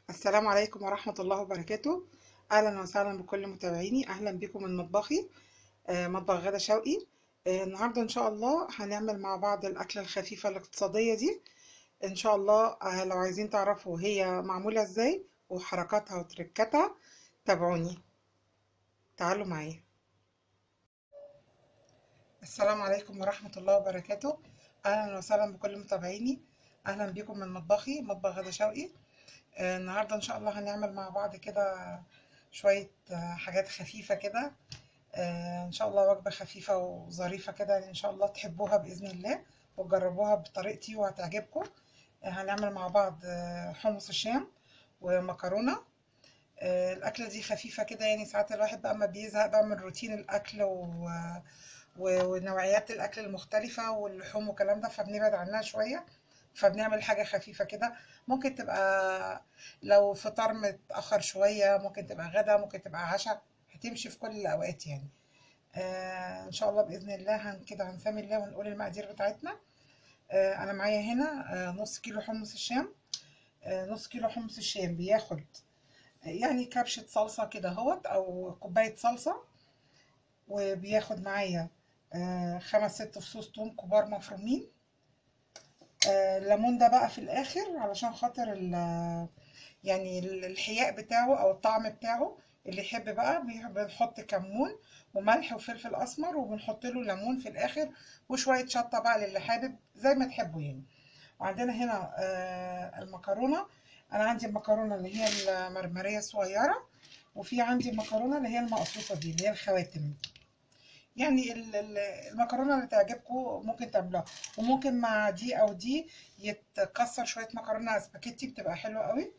السلام عليكم ورحمة الله وبركاته أهلا وسهلا بكل متابعيني أهلا بكم من مطبخي آه، مطبخ غدا شوقي آه، النهاردة إن شاء الله هنعمل مع بعض الأكلة الخفيفة الاقتصادية دي إن شاء الله آه، لو عايزين تعرفوا هي معمولة إزاي وحركاتها وتركاتها تابعوني تعالوا معايا السلام عليكم ورحمة الله وبركاته أهلا وسهلا بكل متابعيني أهلا بكم من مطبخي مطبخ غدا شوقي آه، النهاردة إن شاء الله هنعمل مع بعض كده شوية آه، حاجات خفيفة كده آه، إن شاء الله وجبة خفيفة وظريفة كده إن شاء الله تحبوها بإذن الله وتجربوها بطريقتي وهتعجبكم آه، هنعمل مع بعض آه، حمص الشام ومكرونة آه، الأكلة دي خفيفة كده يعني ساعات الواحد بقى ما بيزهق بقى من روتين الأكل و... و- ونوعيات الأكل المختلفة واللحوم والكلام ده فبنبعد عنها شوية فبنعمل حاجة خفيفة كده ممكن تبقى لو فطار متأخر شوية ممكن تبقى غدا ممكن تبقى عشاء هتمشي في كل الأوقات يعني آه إن شاء الله بإذن الله هن كده هنسمي الله ونقول المقادير بتاعتنا آه أنا معايا هنا آه نص كيلو حمص الشام آه نص كيلو حمص الشام بياخد يعني كبشة صلصة كده اهوت أو كوباية صلصة وبياخد معايا آه خمس ست فصوص توم كبار مفرومين آه الليمون ده بقى في الآخر علشان خاطر ال- يعني ال- الحياء بتاعه أو الطعم بتاعه اللي يحب بقى بي- بنحط كمون وملح وفلفل أسمر وبنحط له ليمون في الآخر وشوية شطة بقى للي حابب زي ما تحبوا يعني وعندنا هنا آه المكرونة أنا عندي المكرونة اللي هي المرمرية الصغيرة وفي عندي المكرونة اللي هي المقصوصة دي اللي هي الخواتم يعني ال- ال- المكرونه اللي تعجبكم ممكن تعملوها وممكن مع دي او دي يتكسر شويه مكرونه سباكيتي بتبقى حلوه قوي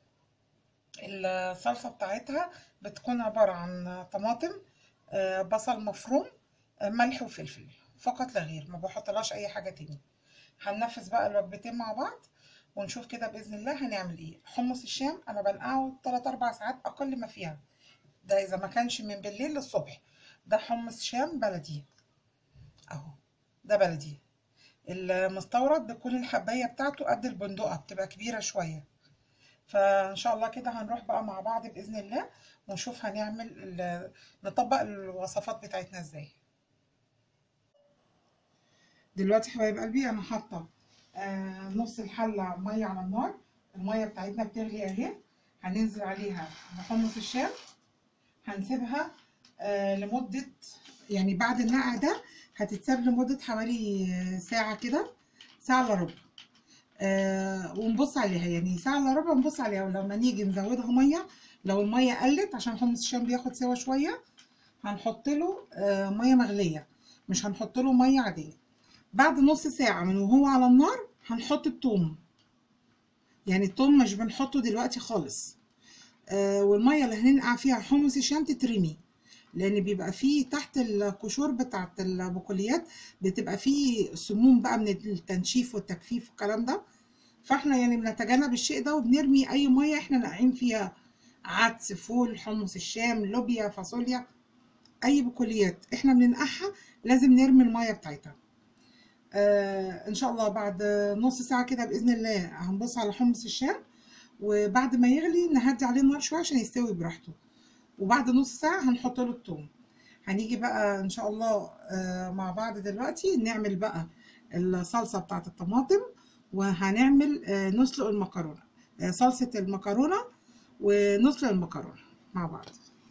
الصلصه بتاعتها بتكون عباره عن طماطم آه، بصل مفروم آه، ملح وفلفل فقط لا غير ما بحطلهاش اي حاجه تاني هننفذ بقى الوجبتين مع بعض ونشوف كده باذن الله هنعمل ايه حمص الشام انا بنقعه 3 4 ساعات اقل ما فيها ده اذا ما كانش من بالليل للصبح ده حمص شام بلدي اهو ده بلدي المستورد بتكون الحبايه بتاعته قد البندقه بتبقى كبيره شويه فان شاء الله كده هنروح بقى مع بعض باذن الله ونشوف هنعمل ال- نطبق الوصفات بتاعتنا ازاي دلوقتي حبايب قلبي انا حاطه آه، نص الحله ميه على النار الميه بتاعتنا بتغلي اهي هننزل عليها بحمص الشام هنسيبها آه، لمدة يعني بعد النقع ده هتتساب لمدة حوالي آه، ساعة كده ساعة الا ربع آه ونبص عليها يعني ساعة الا ربع نبص عليها ولما نيجي نزودها مية لو المية قلت عشان حمص الشام بياخد سوا شوية هنحط له آه مية مغلية مش هنحط له مية عادية بعد نص ساعة من وهو على النار هنحط التوم يعني التوم مش بنحطه دلوقتي خالص آه والمية اللي هننقع فيها حمص الشام تترمي لان بيبقى فيه تحت القشور بتاعت البقوليات بتبقى فيه سموم بقى من التنشيف والتجفيف والكلام ده فاحنا يعني بنتجنب الشيء ده وبنرمي اي ميه احنا ناقعين فيها عدس فول حمص الشام لوبيا فاصوليا اي بقوليات احنا بننقعها لازم نرمي الميه بتاعتها آه ان شاء الله بعد نص ساعه كده باذن الله هنبص على حمص الشام وبعد ما يغلي نهدي عليه النار شويه عشان يستوي براحته وبعد نص ساعة هنحط له الثوم هنيجي بقى ان شاء الله آه، مع بعض دلوقتي نعمل بقى الصلصة بتاعت الطماطم وهنعمل آه، نسلق المكرونة آه، صلصة المكرونة ونسلق المكرونة مع بعض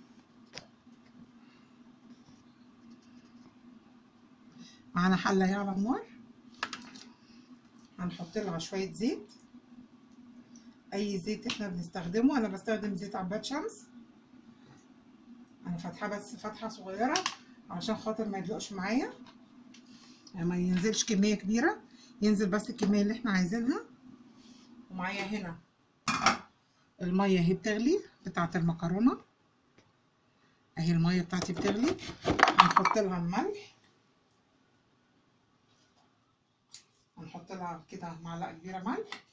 معانا حلة اهي على النار هنحط لها شوية زيت اي زيت احنا بنستخدمه انا بستخدم زيت عباد شمس انا فاتحه بس فتحه صغيره علشان خاطر ما يدلقش معايا يعني ما ينزلش كميه كبيره ينزل بس الكميه اللي احنا عايزينها ومعايا هنا الميه اهي بتغلي بتاعه المكرونه اهي الميه بتاعتي بتغلي هنحط لها الملح هنحط لها كده معلقه كبيره ملح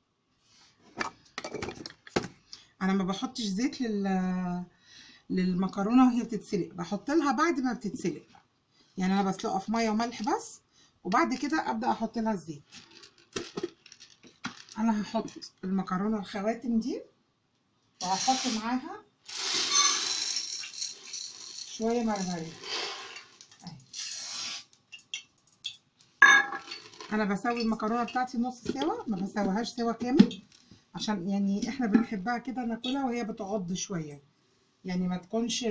انا ما بحطش زيت لل للمكرونه وهي بتتسلق بحط لها بعد ما بتتسلق يعني انا بسلقها في ميه وملح بس وبعد كده ابدا احط لها الزيت انا هحط المكرونه الخواتم دي وهحط معاها شويه مرمريه أهي. انا بسوي المكرونه بتاعتي نص سوا ما بسويهاش سوا كامل عشان يعني احنا بنحبها كده ناكلها وهي بتعض شويه يعني ما تكونش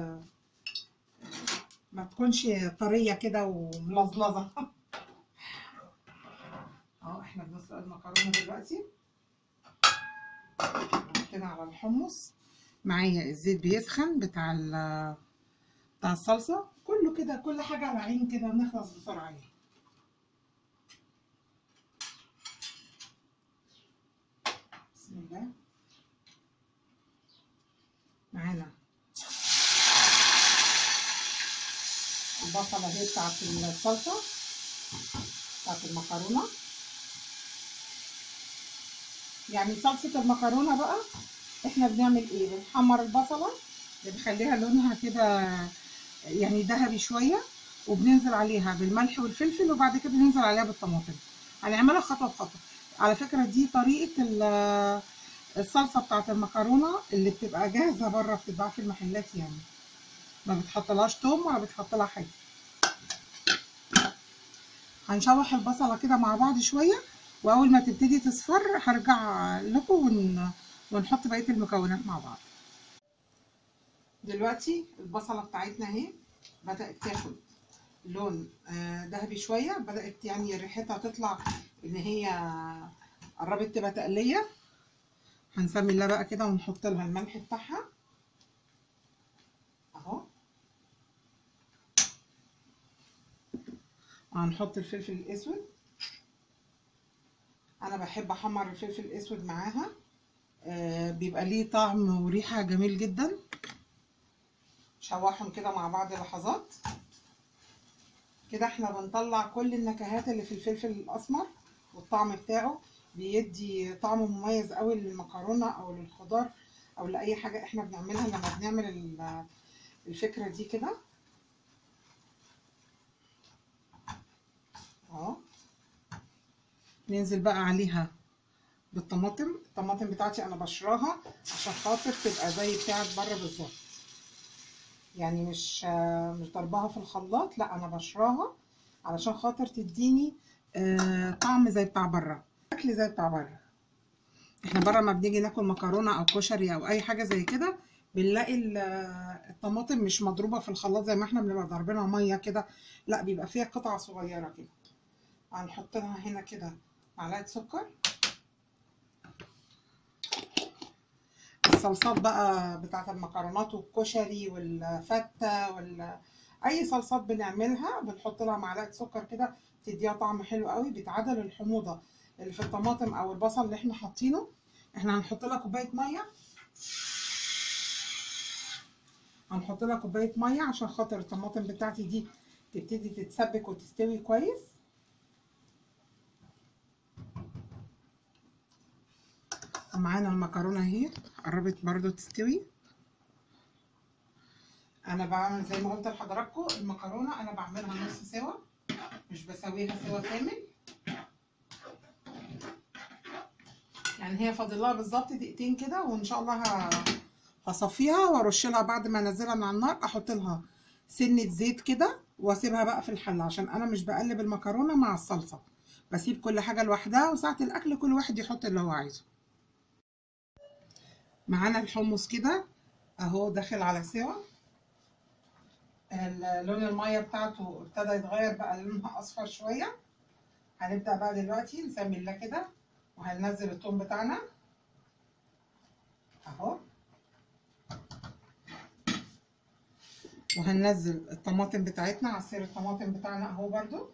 ما تكونش طريه كده وملظلظه اهو احنا بنسلق المكرونه دلوقتي حطينا على الحمص معايا الزيت بيسخن بتاع ال- بتاع الصلصه كله كده كل حاجه على عين كده نخلص بسرعه يعني بسم الله معانا البصله دي بتاعت الصلصه بتاعت المكرونه يعني صلصه المكرونه بقى احنا بنعمل ايه بنحمر البصله بنخليها لونها كده يعني ذهبي شويه وبننزل عليها بالملح والفلفل وبعد كده ننزل عليها بالطماطم هنعملها خطوه بخطوه على فكره دي طريقه ال- الصلصه بتاعت المكرونه اللي بتبقى جاهزه بره بتتباع في المحلات يعني ما بتحطلهاش توم ولا بتحط لها حاجه هنشوح البصله كده مع بعض شويه واول ما تبتدي تصفر هرجع لكم ون... ونحط بقيه المكونات مع بعض دلوقتي البصله بتاعتنا اهي بدات تاخد لون آه، ذهبي شويه بدات يعني ريحتها تطلع ان هي قربت تبقى تقليه هنسمي الله بقى كده ونحط لها الملح بتاعها اهو وهنحط الفلفل الاسود انا بحب احمر الفلفل الاسود معاها آه بيبقى ليه طعم وريحه جميل جدا شوحهم كده مع بعض لحظات كده احنا بنطلع كل النكهات اللي في الفلفل الاسمر والطعم بتاعه بيدي طعم مميز قوي للمكرونه او للخضار او لاي حاجه احنا بنعملها لما بنعمل ال- الفكره دي كده اهو ننزل بقى عليها بالطماطم الطماطم بتاعتي انا بشراها عشان خاطر تبقى زي بتاعت بره بالظبط يعني مش مش ضربها في الخلاط لا انا بشراها علشان خاطر تديني آه، طعم زي بتاع بره اكل زي بتاع بره احنا بره ما بنيجي ناكل مكرونه او كشري او اي حاجه زي كده بنلاقي ال- الطماطم مش مضروبه في الخلاط زي ما احنا بنبقى ضاربينها ميه كده لا بيبقى فيها قطع صغيره كده هنحط لها هنا كده معلقه سكر الصلصات بقى بتاعت المكرونات والكشري والفتة وال اي صلصات بنعملها بنحط لها معلقه سكر كده تديها طعم حلو قوي بتعادل الحموضه اللي في الطماطم او البصل اللي احنا حاطينه احنا هنحط لها كوبايه ميه هنحط لها كوبايه ميه عشان خاطر الطماطم بتاعتي دي تبتدي تتسبك وتستوي كويس معانا المكرونه اهي قربت برضو تستوي انا بعمل زي ما قلت لحضراتكم المكرونه انا بعملها نص سوا مش بسويها سوا كامل يعني هي فاضل لها بالظبط دقيقتين كده وان شاء الله ه- هصفيها وارش لها بعد ما انزلها من على النار احط لها سنه زيت كده واسيبها بقى في الحله عشان انا مش بقلب المكرونه مع الصلصه بسيب كل حاجه لوحدها وساعه الاكل كل واحد يحط اللي هو عايزه معانا الحمص كده اهو داخل على سوا ال- لون الميه بتاعته ابتدى يتغير بقى لونها اصفر شويه هنبدا بقى دلوقتي نسمي الله كده وهننزل الثوم بتاعنا اهو وهننزل الطماطم بتاعتنا عصير الطماطم بتاعنا اهو برضو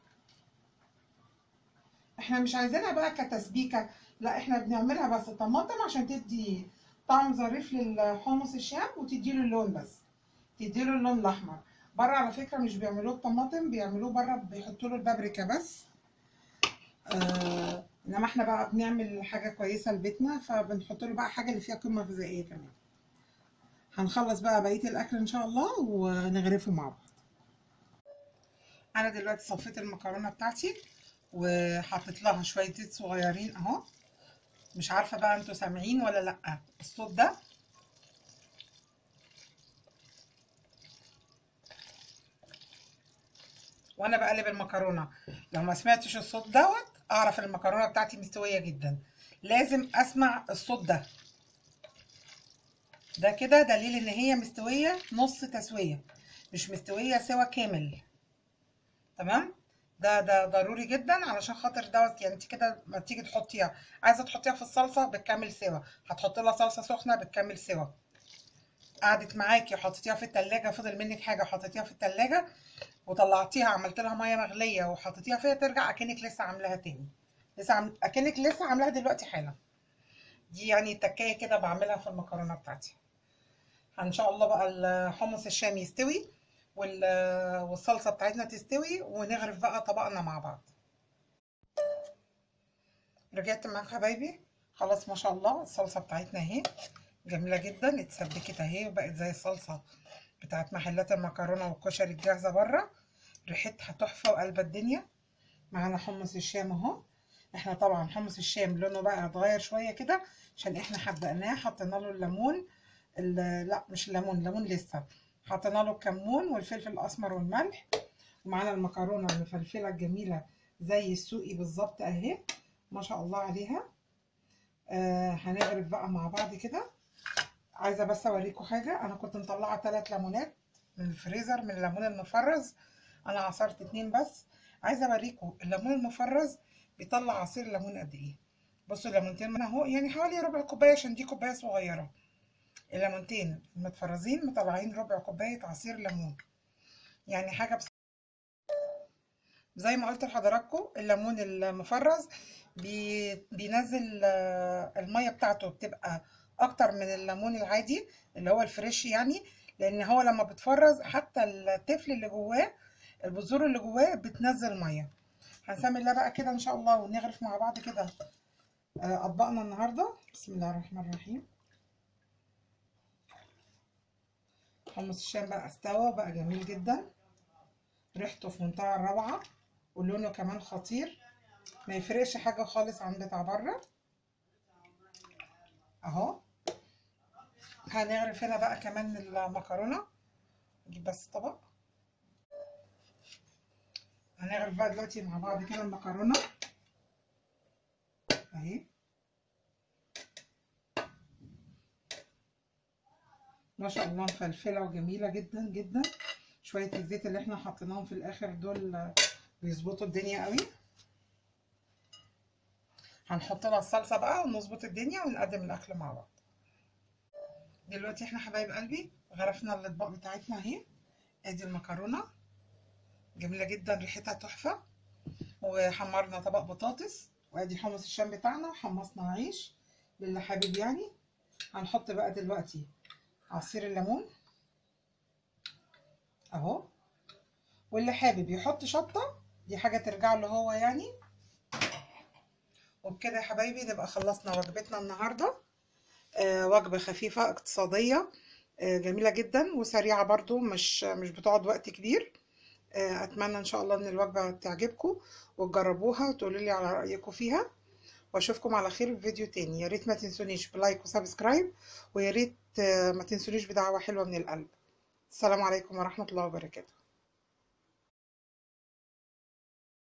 احنا مش عايزينها بقى كتسبيكه لا احنا بنعملها بس طماطم عشان تدي طعم ظريف للحمص الشام وتديله اللون بس تديله اللون الاحمر بره على فكره مش بيعملوه بطماطم بيعملوه بره بيحطوا له البابريكا بس آه انما احنا بقى بنعمل حاجه كويسه لبيتنا فبنحط له بقى حاجه اللي فيها قيمه غذائيه كمان هنخلص بقى بقيه الاكل ان شاء الله ونغرفه مع بعض انا دلوقتي صفيت المكرونه بتاعتي وحطيت لها شويه زيت صغيرين اهو مش عارفه بقى انتوا سامعين ولا لا الصوت ده وانا بقلب المكرونه لو ما سمعتش الصوت دوت اعرف المكرونه بتاعتي مستويه جدا لازم اسمع الصوت ده ده كده دليل ان هي مستويه نص تسويه مش مستويه سوا كامل تمام ده ده ضروري جدا علشان خاطر دوت يعني انت كده ما تيجي تحطيها عايزه تحطيها في الصلصه بتكمل سوا هتحطي لها صلصه سخنه بتكمل سوا قعدت معاكي وحطيتيها في التلاجة فضل منك حاجه وحطيتيها في التلاجة وطلعتيها عملت لها ميه مغليه وحطيتيها فيها ترجع اكنك لسه عاملاها تاني لسه عم... اكنك لسه عاملاها دلوقتي حالا دي يعني تكايه كده بعملها في المكرونه بتاعتي ان شاء الله بقى الحمص الشامي يستوي وال- والصلصه بتاعتنا تستوي ونغرف بقى طبقنا مع بعض رجعت معاكم حبايبي خلاص ما شاء الله الصلصه بتاعتنا اهي جميله جدا اتسبكت اهي وبقت زي الصلصه بتاعت محلات المكرونه والكشري الجاهزه بره ريحتها تحفه وقلب الدنيا معانا حمص الشام اهو احنا طبعا حمص الشام لونه بقى اتغير شويه كده عشان احنا حبقناه حطينا له الليمون ال- لا مش الليمون الليمون لسه حطينا له الكمون والفلفل الاسمر والملح ومعانا المكرونه المفلفله الجميله زي السوقي بالظبط اهي ما شاء الله عليها آه هنغرف بقى مع بعض كده عايزه بس اوريكم حاجه انا كنت مطلعه ثلاث ليمونات من الفريزر من الليمون المفرز انا عصرت اتنين بس عايزه اوريكم الليمون المفرز بيطلع عصير ليمون قد ايه بصوا الليمونتين من اهو يعني حوالي ربع كوبايه عشان دي كوبايه صغيره الليمونتين المتفرزين مطلعين ربع كوبايه عصير ليمون يعني حاجه بس زي ما قلت لحضراتكم الليمون المفرز بي... بينزل آه، الميه بتاعته بتبقى اكتر من الليمون العادي اللي هو الفريش يعني لان هو لما بتفرز حتى التفل اللي جواه البذور اللي جواه بتنزل ميه هنسمي الله بقى كده ان شاء الله ونغرف مع بعض كده آه، اطباقنا النهارده بسم الله الرحمن الرحيم حمص الشام بقى استوى وبقى جميل جدا ريحته في منتهى الروعه ولونه كمان خطير ما يفرقش حاجه خالص عن بتاع بره اهو هنغرف هنا بقى كمان المكرونه نجيب بس طبق هنغرف بقى دلوقتي مع بعض كده المكرونه اهي ما شاء الله مفلفله وجميله جدا جدا شويه الزيت اللي احنا حطيناهم في الاخر دول بيظبطوا الدنيا قوي هنحط لها الصلصه بقى ونظبط الدنيا ونقدم الاكل مع بعض دلوقتي احنا حبايب قلبي غرفنا الاطباق بتاعتنا اهي ادي المكرونه جميله جدا ريحتها تحفه وحمرنا طبق بطاطس وادي حمص الشام بتاعنا وحمصنا عيش للي حابب يعني هنحط بقى دلوقتي عصير الليمون اهو واللي حابب يحط شطه دي حاجه ترجع له هو يعني وبكده يا حبايبي نبقى خلصنا وجبتنا النهارده آه وجبه خفيفه اقتصاديه آه جميله جدا وسريعه برضو مش مش بتقعد وقت كبير آه اتمنى ان شاء الله ان الوجبه تعجبكم وتجربوها وتقولوا لي على رايكم فيها واشوفكم على خير في فيديو تاني يا ريت ما تنسونيش بلايك وسبسكرايب ويا ريت آه ما تنسونيش بدعوه حلوه من القلب السلام عليكم ورحمه الله وبركاته